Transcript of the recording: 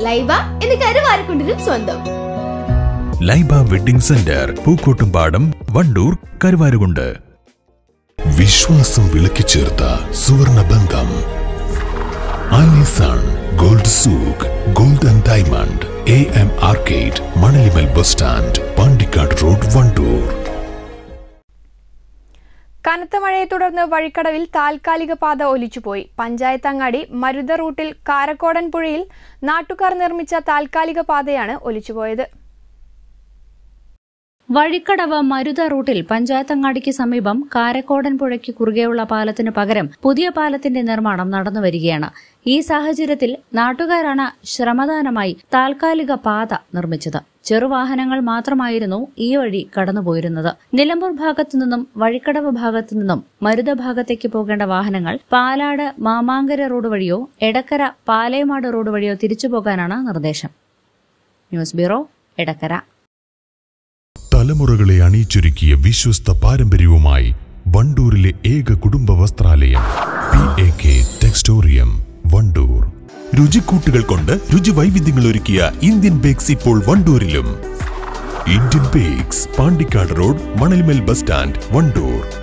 ലൈബ എന്ന് കരുവാരക്കുണ്ടിനും സ്വന്തം ലൈബ വെഡിംഗ് സെന്റർ പൂക്കോട്ടുംപാടം വണ്ടൂർ കരുവാരുകുണ്ട് വിശ്വാസം വിളക്കിച്ചേർത്ത സുവർണ ബന്ധം Alison gold souk gold and diamond A M arcade Manalimal bus stand Pandikkad road Wandoor കനത്ത മഴയെ തുടർന്ന് വഴിക്കടവിൽ താൽക്കാലിക പാത ഒലിച്ചുപോയി പഞ്ചായത്ത് അങ്ങാടി മരുത റൂട്ടിൽ കാരക്കോടൻ പുഴയിൽ നാട്ടുകാർ നിർമ്മിച്ച താൽക്കാലിക പാതയാണ് ഒലിച്ചുപോയത് വഴിക്കടവ് മരുത റൂട്ടിൽ പഞ്ചായത്തങ്ങാടിക്ക് സമീപം കാരക്കോടൻ പുഴയ്ക്ക് കുറുകെയുള്ള പാലത്തിന് പകരം പുതിയ പാലത്തിന്റെ നിർമ്മാണം നടന്നുവരികയാണ് ഈ സാഹചര്യത്തിൽ നാട്ടുകാരാണ് ശ്രമദാനമായി താൽക്കാലിക പാത നിർമ്മിച്ചത് ചെറുവാഹനങ്ങൾ മാത്രമായിരുന്നു ഈ വഴി കടന്നുപോയിരുന്നത് നിലമ്പൂർ ഭാഗത്തു നിന്നും വഴിക്കടവ് ഭാഗത്തു നിന്നും മരുത ഭാഗത്തേക്ക് പോകേണ്ട വാഹനങ്ങൾ പാലാട് മാമാങ്കര റോഡ് വഴിയോ എടക്കര പാലേമാട് റോഡ് വഴിയോ തിരിച്ചു പോകാനാണ് നിർദ്ദേശം ന്യൂസ് ബ്യൂറോ എടക്കര തലമുറകളെ അണിയിച്ചൊരുക്കിയ വിശ്വസ്ത പാരമ്പര്യവുമായി വണ്ടൂരിലെ ഏക കുടുംബ വസ്ത്രാലയം P A K Textorium Wandoor രുചിക്കൂട്ടുകൾ കൊണ്ട് രുചി വൈവിധ്യങ്ങൾ ഒരുക്കിയ ഇന്ത്യൻ ബേക്സ് ഇപ്പോൾ വണ്ടൂരിലും Indian Bakes Pandikkad road Manalmel bus stand Wandoor